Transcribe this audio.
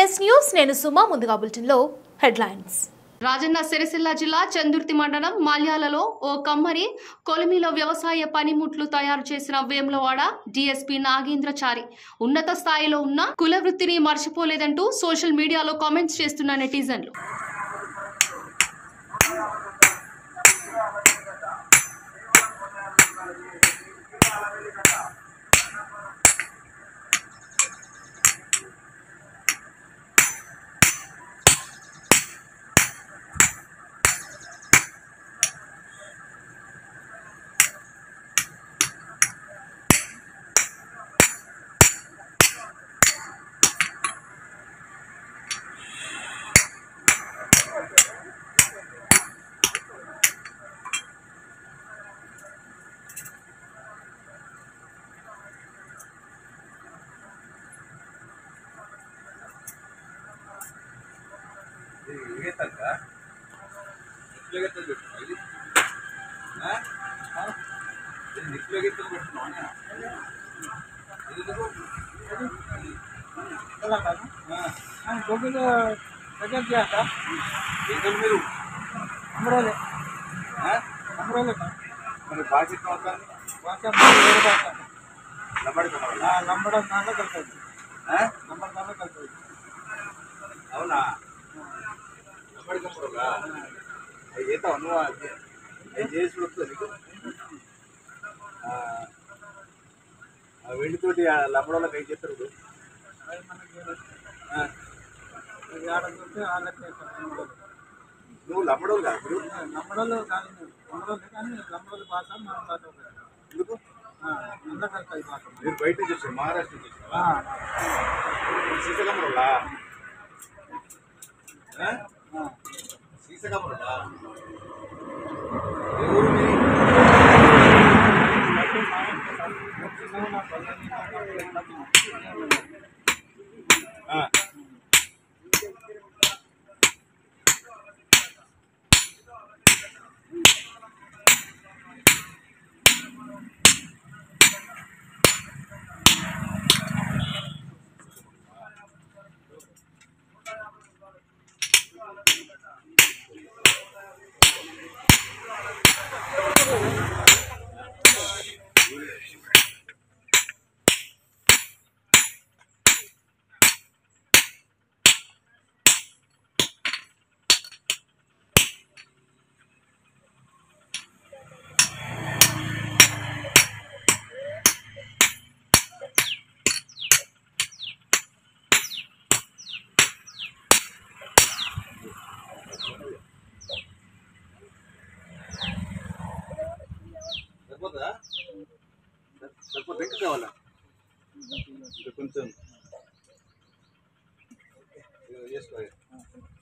NS news నేను సుమా ముందుగా బులెటిన్లో హెడ్లైన్స్ రాజన్న సిరిసిల్ల జిల్లా చందుర్తి మండలం మాల్యాలలో ఓ కమ్మరి కొలిమిలో వ్యవసాయ పనిముట్లు తయారు చేసిన వేములవాడ డీఎస్పీ నాగేంద్రచారి ఉన్నత స్థాయిలో ఉన్న కుల వృత్తిని మర్చిపోలేదంటూ సోషల్ మీడియాలో కామెంట్స్ చేస్తున్న నెటిజన్లు గోగుల్ సెకండ్ చేయాక అమరోలే అమరోలే మరి బాధ్యత అవుతాను భాష వేరే భాష నంబడం దాంట్లో కలుపుతుంది నంబర్ దాంట్లో కలుపుతుంది అవునా అప్పటికప్పుడుగా ఈత నువ్వు అది చేసి వస్తుంది నీకు ఆ, ఆ వెండితోటి ఆ లంబడంలోకి ఏం చేస్తారు ఇప్పుడు? అది మనకి ఆ, ఇది ఆడుతుంటే వాళ్ళకి నంబడలు నువ్వు లంబడోలు కాదు ఇప్పుడు నంబడలు కానీ నంబడలు కానీ నంబడలు భాష మన భాష ఒకటి. ఎందుకు ఆ, అందరూ కలుపుతాయి భాష మీరు బయట చూసారు మహారాష్ట్ర చూసావా ఆ, సీసకమరులా ఆ. సీసకమరులా ఏ ఊరు మీది? ఆ. సరిపోతుందా సరిపోతుంది ఇంకా కావాలా ఇంకా కొంచెం ఇది చేసుకో